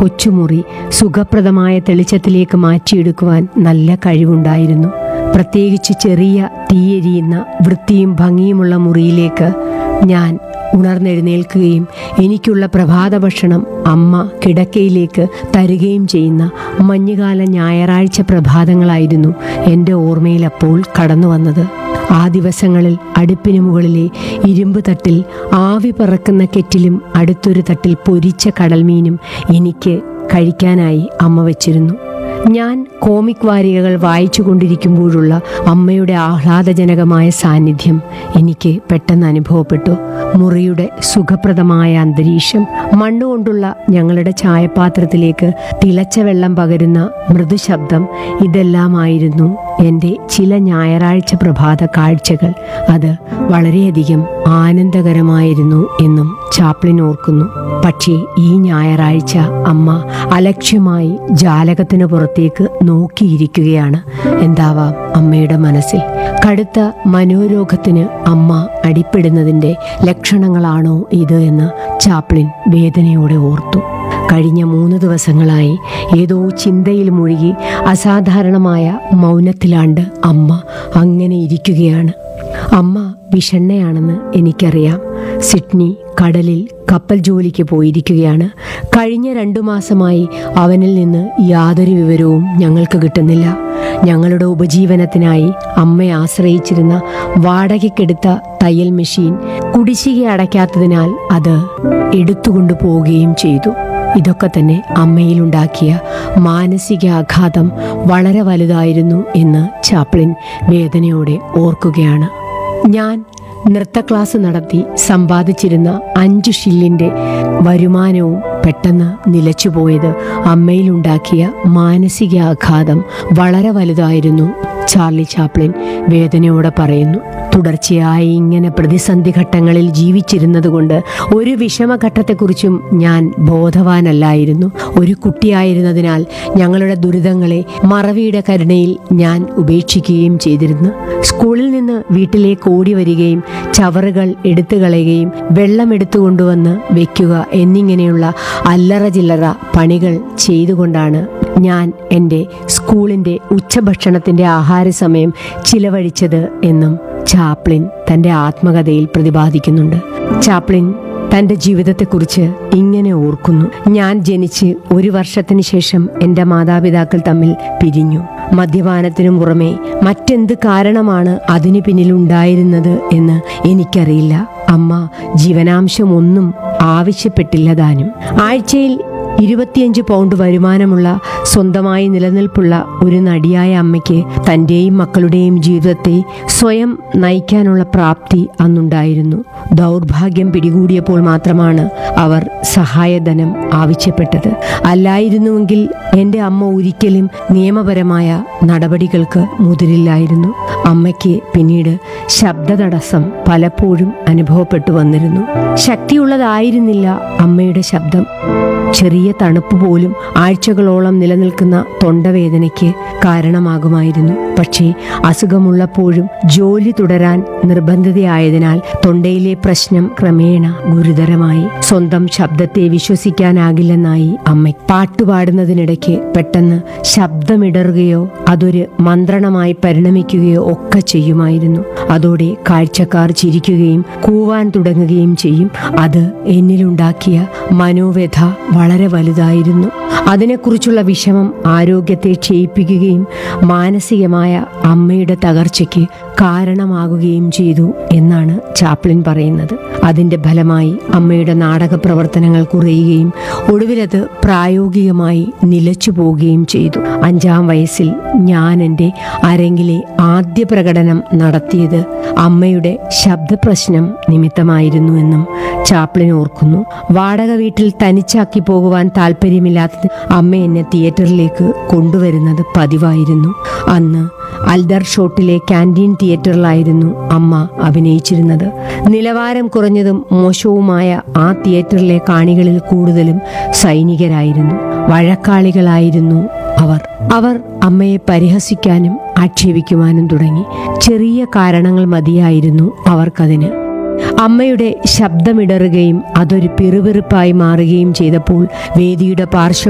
കൊച്ചുമുറി സുഖപ്രദമായ തെളിച്ചത്തിലേക്ക് മാറ്റിയെടുക്കുവാൻ നല്ല കഴിവുണ്ടായിരുന്നു പ്രത്യേകിച്ച് ചെറിയ തീയെരിയുന്ന വൃത്തിയും ഭംഗിയുമുള്ള മുറിയിലേക്ക് ഞാൻ ഉണർന്നെഴുന്നേൽക്കുകയും എനിക്കുള്ള പ്രഭാത ഭക്ഷണം അമ്മ കിടക്കയിലേക്ക് തരികയും ചെയ്യുന്ന മഞ്ഞുകാല ഞായറാഴ്ച പ്രഭാതങ്ങളായിരുന്നു എൻ്റെ ഓർമ്മയിൽ അപ്പോൾ കടന്നു വന്നത് ആ ദിവസങ്ങളിൽ അടുപ്പിന് മുകളിലെ ഇരുമ്പ് തട്ടിൽ ആവി പറക്കുന്ന കെറ്റിലും അടുത്തൊരു തട്ടിൽ പൊരിച്ച കടൽമീനും എനിക്ക് കഴിക്കാനായി അമ്മ വെച്ചിരുന്നു ഞാൻ കോമിക് വാരികകൾ വായിച്ചു കൊണ്ടിരിക്കുമ്പോഴുള്ള അമ്മയുടെ ആഹ്ലാദജനകമായ സാന്നിധ്യം എനിക്ക് പെട്ടെന്ന് അനുഭവപ്പെട്ടു മുറിയുടെ സുഖപ്രദമായ അന്തരീക്ഷം മണ്ണുകൊണ്ടുള്ള ഞങ്ങളുടെ ചായപാത്രത്തിലേക്ക് തിളച്ച വെള്ളം പകരുന്ന മൃദുശബ്ദം ഇതെല്ലാമായിരുന്നു എൻ്റെ ചില ഞായറാഴ്ച പ്രഭാത കാഴ്ചകൾ അത് വളരെയധികം ആനന്ദകരമായിരുന്നു എന്നും ചാപ്ലിൻ ഓർക്കുന്നു പക്ഷേ ഈ ഞായറാഴ്ച അമ്മ അലക്ഷ്യമായി ജാലകത്തിന് പുറത്തേക്ക് നോക്കിയിരിക്കുകയാണ് എന്താവാം അമ്മയുടെ മനസ്സിൽ കടുത്ത മനോരോഗത്തിന് അമ്മ അടിപ്പെടുന്നതിൻ്റെ ലക്ഷണങ്ങളാണോ ഇത് എന്ന് ചാപ്ലിൻ വേദനയോടെ ഓർത്തു കഴിഞ്ഞ മൂന്ന് ദിവസങ്ങളായി ഏതോ ചിന്തയിൽ മുഴുകി അസാധാരണമായ മൗനത്തിലാണ്ട് അമ്മ അങ്ങനെ ഇരിക്കുകയാണ് അമ്മ വിഷണ്ണയാണെന്ന് എനിക്കറിയാം സിഡ്നി കടലിൽ കപ്പൽ ജോലിക്ക് പോയിരിക്കുകയാണ് കഴിഞ്ഞ രണ്ടു മാസമായി അവനിൽ നിന്ന് യാതൊരു വിവരവും ഞങ്ങൾക്ക് കിട്ടുന്നില്ല ഞങ്ങളുടെ ഉപജീവനത്തിനായി അമ്മയെ ആശ്രയിച്ചിരുന്ന വാടകയ്ക്കെടുത്ത തയ്യൽ മെഷീൻ കുടിശ്ശിക അടയ്ക്കാത്തതിനാൽ അത് എടുത്തുകൊണ്ടു പോവുകയും ചെയ്തു ഇതൊക്കെ തന്നെ അമ്മയിലുണ്ടാക്കിയ മാനസികാഘാതം വളരെ വലുതായിരുന്നു എന്ന് ചാപ്ലിൻ വേദനയോടെ ഓർക്കുകയാണ് ഞാൻ നൃത്ത ക്ലാസ് നടത്തി സമ്പാദിച്ചിരുന്ന അഞ്ചു ഷില്ലിന്റെ വരുമാനവും പെട്ടെന്ന് നിലച്ചുപോയത് അമ്മയിലുണ്ടാക്കിയ മാനസികാഘാതം വളരെ വലുതായിരുന്നു ചാർലി ചാപ്ലിൻ വേദനയോടെ പറയുന്നു തുടർച്ചയായി ഇങ്ങനെ പ്രതിസന്ധി ഘട്ടങ്ങളിൽ ജീവിച്ചിരുന്നതുകൊണ്ട് ഒരു വിഷമഘട്ടത്തെക്കുറിച്ചും ഞാൻ ബോധവാനല്ലായിരുന്നു ഒരു കുട്ടിയായിരുന്നതിനാൽ ഞങ്ങളുടെ ദുരിതങ്ങളെ മറവിയുടെ കരുണയിൽ ഞാൻ ഉപേക്ഷിക്കുകയും ചെയ്തിരുന്നു സ്കൂളിൽ നിന്ന് വീട്ടിലേക്ക് ഓടി വരികയും ചവറുകൾ എടുത്തു കളയുകയും വെള്ളം എടുത്തു കൊണ്ടുവന്ന് വെക്കുക എന്നിങ്ങനെയുള്ള അല്ലറ ചില്ലറ പണികൾ ചെയ്തുകൊണ്ടാണ് ഞാൻ എൻ്റെ സ്കൂളിൻ്റെ ഉച്ചഭക്ഷണത്തിൻ്റെ ആഹാര സമയം ചിലവഴിച്ചത് എന്നും ചാപ്ലിൻ തൻ്റെ ആത്മകഥയിൽ പ്രതിപാദിക്കുന്നുണ്ട് ചാപ്ലിൻ തൻ്റെ ജീവിതത്തെക്കുറിച്ച് ഇങ്ങനെ ഓർക്കുന്നു ഞാൻ ജനിച്ച് ഒരു വർഷത്തിന് ശേഷം എൻ്റെ മാതാപിതാക്കൾ തമ്മിൽ പിരിഞ്ഞു മദ്യപാനത്തിനു പുറമെ മറ്റെന്ത് കാരണമാണ് അതിനു പിന്നിലുണ്ടായിരുന്നത് എന്ന് എനിക്കറിയില്ല അമ്മ ജീവനാംശം ഒന്നും ആവശ്യപ്പെട്ടില്ല താനും ആഴ്ചയിൽ ഇരുപത്തിയഞ്ച് പൗണ്ട് വരുമാനമുള്ള സ്വന്തമായി നിലനിൽപ്പുള്ള ഒരു നടിയായ അമ്മയ്ക്ക് തൻ്റെയും മക്കളുടെയും ജീവിതത്തെ സ്വയം നയിക്കാനുള്ള പ്രാപ്തി അന്നുണ്ടായിരുന്നു ദൗർഭാഗ്യം പിടികൂടിയപ്പോൾ മാത്രമാണ് അവർ സഹായധനം ആവശ്യപ്പെട്ടത് അല്ലായിരുന്നുവെങ്കിൽ എൻ്റെ അമ്മ ഒരിക്കലും നിയമപരമായ നടപടികൾക്ക് മുതിരില്ലായിരുന്നു അമ്മയ്ക്ക് പിന്നീട് ശബ്ദ തടസ്സം പലപ്പോഴും അനുഭവപ്പെട്ടു വന്നിരുന്നു ശക്തിയുള്ളതായിരുന്നില്ല അമ്മയുടെ ശബ്ദം ചെറിയ തണുപ്പ് പോലും ആഴ്ചകളോളം നിലനിൽക്കുന്ന തൊണ്ടവേദനയ്ക്ക് കാരണമാകുമായിരുന്നു പക്ഷേ അസുഖമുള്ളപ്പോഴും ജോലി തുടരാൻ നിർബന്ധിതയായതിനാൽ തൊണ്ടയിലെ പ്രശ്നം ക്രമേണ ഗുരുതരമായി സ്വന്തം ശബ്ദത്തെ വിശ്വസിക്കാനാകില്ലെന്നായി അമ്മ പാട്ടുപാടുന്നതിനിടയ്ക്ക് പെട്ടെന്ന് ശബ്ദമിടറുകയോ അതൊരു മന്ത്രണമായി പരിണമിക്കുകയോ ഒക്കെ ചെയ്യുമായിരുന്നു അതോടെ കാഴ്ചക്കാർ ചിരിക്കുകയും കൂവാൻ തുടങ്ങുകയും ചെയ്യും അത് എന്നിലുണ്ടാക്കിയ മനോവ്യഥ വളരെ വലുതായിരുന്നു അതിനെക്കുറിച്ചുള്ള വിഷമം ആരോഗ്യത്തെ ക്ഷയിപ്പിക്കുകയും മാനസികമായ അമ്മയുടെ തകർച്ചയ്ക്ക് കാരണമാകുകയും ചെയ്തു എന്നാണ് ചാപ്ലിൻ പറയുന്നത് അതിന്റെ ഫലമായി അമ്മയുടെ നാടക പ്രവർത്തനങ്ങൾ കുറയുകയും ഒടുവിലത് പ്രായോഗികമായി നിലച്ചു പോവുകയും ചെയ്തു അഞ്ചാം വയസ്സിൽ ഞാൻ എൻ്റെ അരങ്ങിലെ ആദ്യ പ്രകടനം നടത്തിയത് അമ്മയുടെ ശബ്ദപ്രശ്നം നിമിത്തമായിരുന്നുവെന്നും ചാപ്ലിൻ ഓർക്കുന്നു വാടക വീട്ടിൽ തനിച്ചാക്കി പോകുവാൻ താല്പര്യമില്ലാത്ത അമ്മ എന്നെ തിയേറ്ററിലേക്ക് കൊണ്ടുവരുന്നത് പതിവായിരുന്നു അന്ന് അൽദർ ഷോട്ടിലെ ക്യാൻറ്റീൻ തിയേറ്ററിലായിരുന്നു അമ്മ അഭിനയിച്ചിരുന്നത് നിലവാരം കുറഞ്ഞതും മോശവുമായ ആ തിയേറ്ററിലെ കാണികളിൽ കൂടുതലും സൈനികരായിരുന്നു വഴക്കാളികളായിരുന്നു അവർ അവർ അമ്മയെ പരിഹസിക്കാനും ആക്ഷേപിക്കുവാനും തുടങ്ങി ചെറിയ കാരണങ്ങൾ മതിയായിരുന്നു അവർക്കതിന് അമ്മയുടെ ശബ്ദമിടറുകയും അതൊരു പിറുപിറുപ്പായി മാറുകയും ചെയ്തപ്പോൾ വേദിയുടെ പാർശ്വ